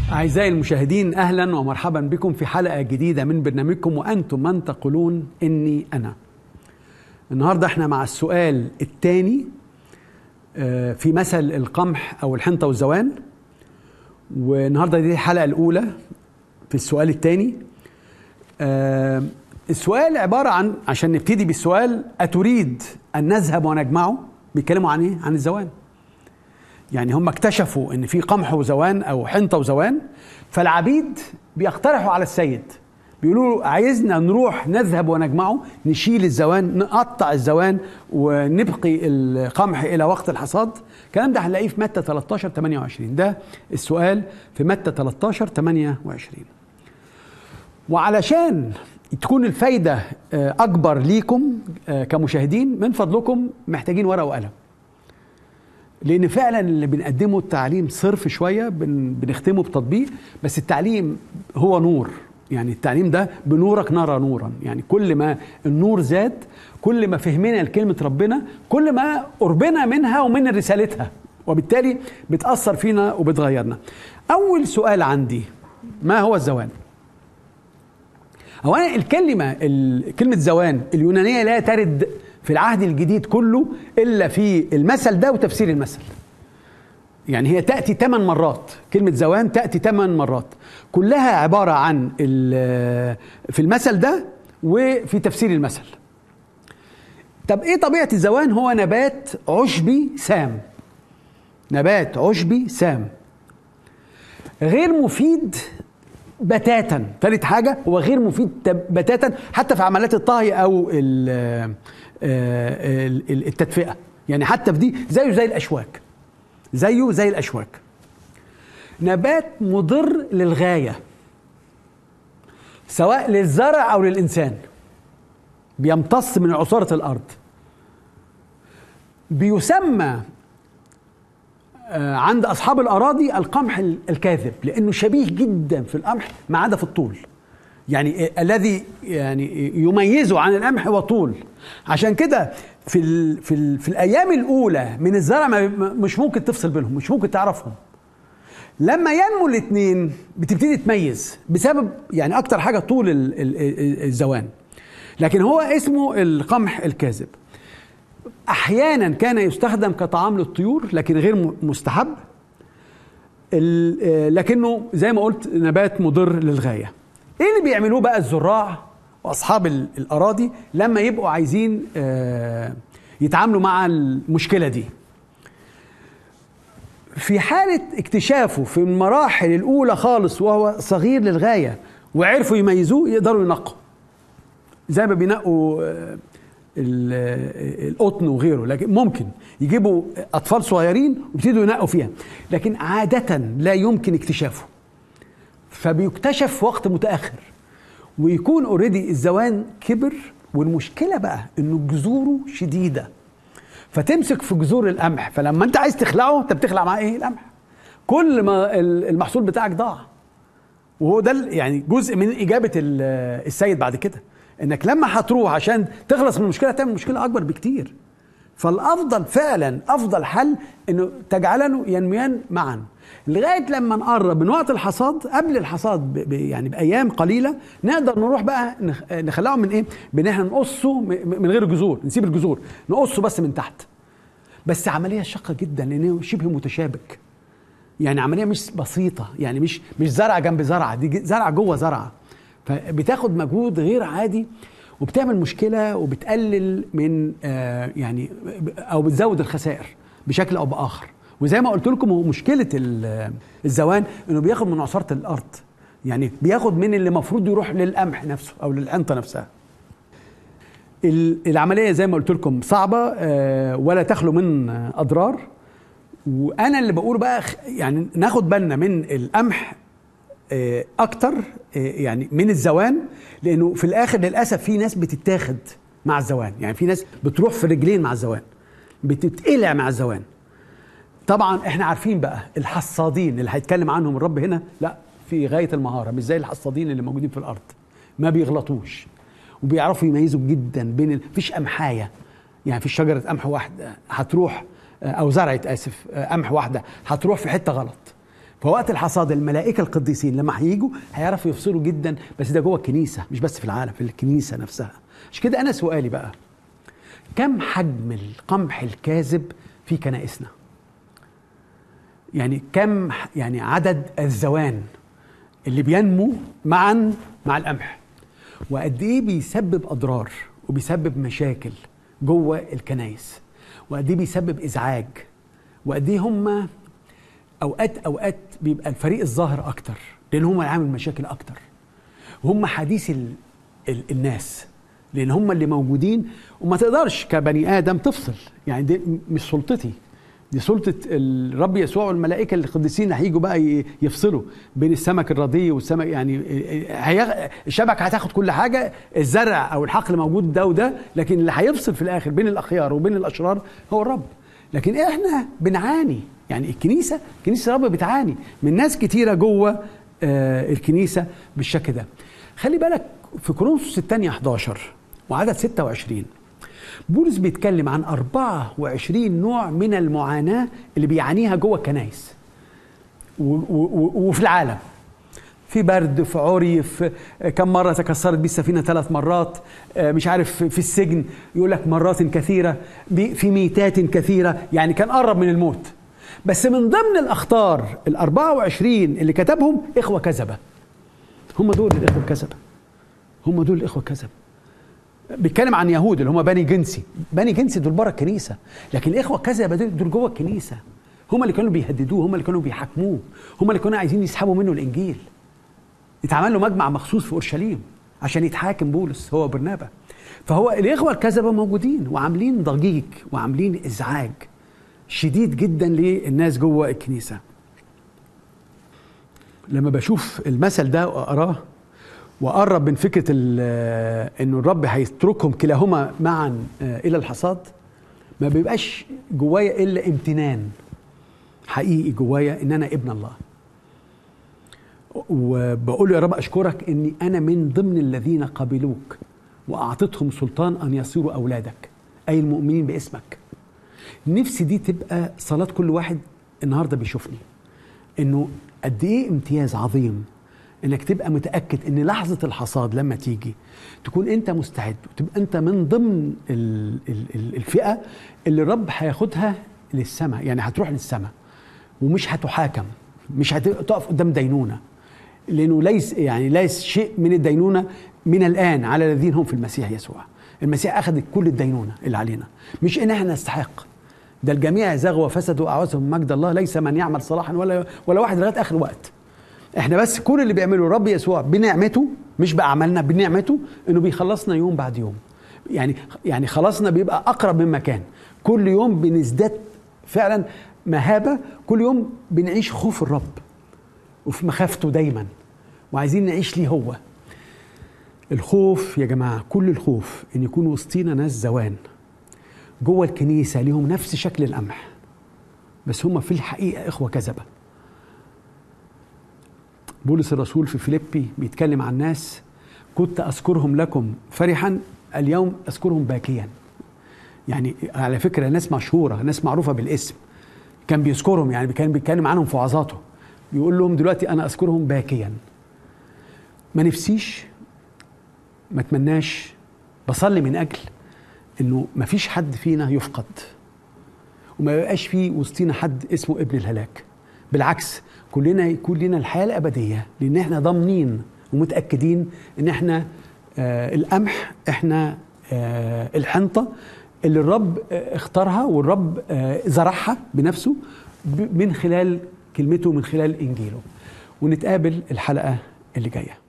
أعزائي المشاهدين أهلا ومرحبا بكم في حلقة جديدة من برنامجكم وأنتم من تقولون إني أنا النهاردة احنا مع السؤال الثاني في مثل القمح أو الحنطة والزوان والنهاردة دي الحلقة الأولى في السؤال الثاني السؤال عبارة عن عشان نبتدي بالسؤال أتريد أن نذهب ونجمعه بيتكلموا عن إيه؟ عن الزوان يعني هم اكتشفوا ان في قمح وزوان او حنطه وزوان فالعبيد بيقترحوا على السيد بيقولوا له عايزنا نروح نذهب ونجمعه نشيل الزوان نقطع الزوان ونبقي القمح الى وقت الحصاد الكلام ده هنلاقيه في متى 13 28 ده السؤال في متى 13 28 وعلشان تكون الفايده اكبر ليكم كمشاهدين من فضلكم محتاجين ورقه وقلم لان فعلا اللي بنقدمه التعليم صرف شويه بن بنختمه بتطبيق بس التعليم هو نور يعني التعليم ده بنورك نرى نورا يعني كل ما النور زاد كل ما فهمنا لكلمه ربنا كل ما قربنا منها ومن رسالتها وبالتالي بتاثر فينا وبتغيرنا اول سؤال عندي ما هو الزوان اولا الكلمه كلمه زوان اليونانيه لا ترد في العهد الجديد كله الا في المثل ده وتفسير المثل يعني هي تاتي ثمان مرات كلمه زوان تاتي ثمان مرات كلها عباره عن في المثل ده وفي تفسير المثل طب ايه طبيعه الزوان هو نبات عشبي سام نبات عشبي سام غير مفيد بتاتا ثالث حاجه هو غير مفيد بتاتا حتى في عمليات الطهي او التدفئه يعني حتى في دي زيه زي الاشواك زيه زي الاشواك نبات مضر للغايه سواء للزرع او للانسان بيمتص من عصاره الارض بيسمى عند اصحاب الاراضي القمح الكاذب لانه شبيه جدا في القمح ما عدا في الطول يعني الذي يعني يميزه عن القمح هو طول عشان كده في ال في ال في الايام الاولى من الزرع مش ممكن تفصل بينهم مش ممكن تعرفهم لما ينمو الاثنين بتبتدي تميز بسبب يعني اكتر حاجه طول الزوان لكن هو اسمه القمح الكاذب احيانا كان يستخدم كطعام للطيور لكن غير مستحب لكنه زي ما قلت نبات مضر للغايه ايه اللي بيعملوه بقى الزراع واصحاب الاراضي لما يبقوا عايزين يتعاملوا مع المشكله دي في حاله اكتشافه في المراحل الاولى خالص وهو صغير للغايه وعرفوا يميزوه يقدروا ينقوا زي ما بينقوا القطن وغيره لكن ممكن يجيبوا اطفال صغيرين ويبتدوا ينقوا فيها لكن عاده لا يمكن اكتشافه فبيكتشف في وقت متاخر ويكون اوريدي الزوان كبر والمشكله بقى انه جذوره شديده فتمسك في جذور القمح فلما انت عايز تخلعه انت بتخلع معاه ايه القمح كل ما المحصول بتاعك ضاع وهو ده يعني جزء من اجابه السيد بعد كده انك لما هتروح عشان تخلص من المشكله تعمل مشكله اكبر بكتير فالافضل فعلا افضل حل انه تجعلانه ينميان معا لغايه لما نقرب من وقت الحصاد قبل الحصاد ب يعني بايام قليله نقدر نروح بقى نخلعه من ايه؟ بان احنا نقصه من غير الجذور نسيب الجذور نقصه بس من تحت بس عمليه شاقه جدا لانه شبه متشابك يعني عمليه مش بسيطه يعني مش مش زرعه جنب زرعه دي زرعه جوه زرعه فبتاخد مجهود غير عادي وبتعمل مشكله وبتقلل من آه يعني او بتزود الخسائر بشكل او باخر وزي ما قلت لكم هو مشكله الزوان انه بياخد من عصاره الارض يعني بياخد من اللي المفروض يروح للقمح نفسه او للحنطه نفسها العمليه زي ما قلت لكم صعبه آه ولا تخلو من اضرار وانا اللي بقوله بقى يعني ناخد بالنا من القمح اكتر يعني من الزوان لانه في الاخر للاسف في ناس بتتاخد مع الزوان يعني في ناس بتروح في رجلين مع الزوان بتتقلع مع الزوان طبعا احنا عارفين بقى الحصادين اللي هيتكلم عنهم الرب هنا لا في غايه المهاره مش زي الحصادين اللي موجودين في الارض ما بيغلطوش وبيعرفوا يميزوا جدا بين مفيش قمحايه يعني في شجره قمح واحده هتروح او زرعه اسف قمح واحده هتروح في حته غلط فوقت الحصاد الملائكه القديسين لما هيجوا هيعرفوا يفصلوا جدا بس ده جوه الكنيسه مش بس في العالم في الكنيسه نفسها عشان كده انا سؤالي بقى كم حجم القمح الكاذب في كنائسنا يعني كم يعني عدد الزوان اللي بينمو معا مع القمح وقد ايه بيسبب اضرار وبيسبب مشاكل جوه الكنايس وقد ايه بيسبب ازعاج وقد ايه هم اوقات اوقات بيبقى الفريق الظاهر اكتر لان هم اللي عامل مشاكل اكتر وهم حديث ال ال الناس لان هم اللي موجودين وما تقدرش كبني ادم تفصل يعني دي مش سلطتي دي سلطة الرب يسوع والملائكة القديسين هيجوا بقى يفصلوا بين السمك الرضي والسمك يعني هيغ... الشبكة هتاخد كل حاجة الزرع أو الحقل موجود ده وده لكن اللي هيفصل في الآخر بين الأخيار وبين الأشرار هو الرب لكن احنا بنعاني يعني الكنيسة كنيسة الرب بتعاني من ناس كتيرة جوه آه الكنيسة بالشكل ده خلي بالك في كورنثوس الثانية 11 وعدد 26 بولس بيتكلم عن 24 نوع من المعاناة اللي بيعانيها جوه الكنايس وفي العالم في برد في عري في كم مرة تكسرت بيه السفينة ثلاث مرات مش عارف في السجن يقول لك مرات كثيرة في ميتات كثيرة يعني كان قرب من الموت بس من ضمن الأخطار ال 24 اللي كتبهم إخوة كذبة هم دول الإخوة الكذبة هم دول الإخوة الكذبة بيتكلم عن يهود اللي هم بني جنسي بني جنسي دول بره الكنيسه لكن الاخوه كذبه دول جوه الكنيسه هم اللي كانوا بيهددوه هم اللي كانوا بيحاكموه هم اللي كانوا عايزين يسحبوا منه الانجيل اتعمل له مجمع مخصوص في اورشليم عشان يتحاكم بولس هو وبرنابا فهو الاخوه الكذبه موجودين وعاملين ضجيج وعاملين ازعاج شديد جدا للناس جوه الكنيسه لما بشوف المثل ده واقراه وقرب من فكره انه الرب هيتركهم كلاهما معا الى الحصاد ما بيبقاش جوايا الا امتنان حقيقي جوايا ان انا ابن الله وبقول له يا رب اشكرك اني انا من ضمن الذين قبلوك واعطيتهم سلطان ان يصيروا اولادك اي المؤمنين باسمك نفسي دي تبقى صلاه كل واحد النهارده بيشوفني انه قد ايه امتياز عظيم انك تبقى متاكد ان لحظه الحصاد لما تيجي تكون انت مستعد وتبقى انت من ضمن الفئه اللي الرب هياخدها للسماء يعني هتروح للسماء ومش هتحاكم مش هتقف قدام دينونه لانه ليس يعني ليس شيء من الدينونه من الان على الذين هم في المسيح يسوع المسيح اخذ كل الدينونه اللي علينا مش ان احنا نستحق ده الجميع زاغوا وفسدوا واعوزهم مجد الله ليس من يعمل صلاحا ولا ولا واحد لغايه اخر وقت احنا بس كل اللي بيعمله الرب يسوع بنعمته مش باعمالنا بنعمته انه بيخلصنا يوم بعد يوم يعني يعني خلاصنا بيبقى اقرب من مكان كل يوم بنزداد فعلا مهابه كل يوم بنعيش خوف الرب وفي مخافته دايما وعايزين نعيش ليه هو الخوف يا جماعه كل الخوف ان يكون وسطينا ناس زوان جوه الكنيسه ليهم نفس شكل القمح بس هم في الحقيقه اخوه كذبه بولس الرسول في فيليبي بيتكلم عن ناس كنت اذكرهم لكم فرحا اليوم اذكرهم باكيا يعني على فكره ناس مشهوره ناس معروفه بالاسم كان بيذكرهم يعني كان بيتكلم عنهم في وعظاته بيقول لهم دلوقتي انا اذكرهم باكيا ما نفسيش ما اتمناش بصلي من اجل انه ما فيش حد فينا يفقد وما يبقاش في وسطينا حد اسمه ابن الهلاك بالعكس كلنا يكون لنا الحياه الابديه لان احنا ضامنين ومتاكدين ان احنا آه القمح احنا آه الحنطه اللي الرب آه اختارها والرب آه زرعها بنفسه من خلال كلمته من خلال انجيله ونتقابل الحلقه اللي جايه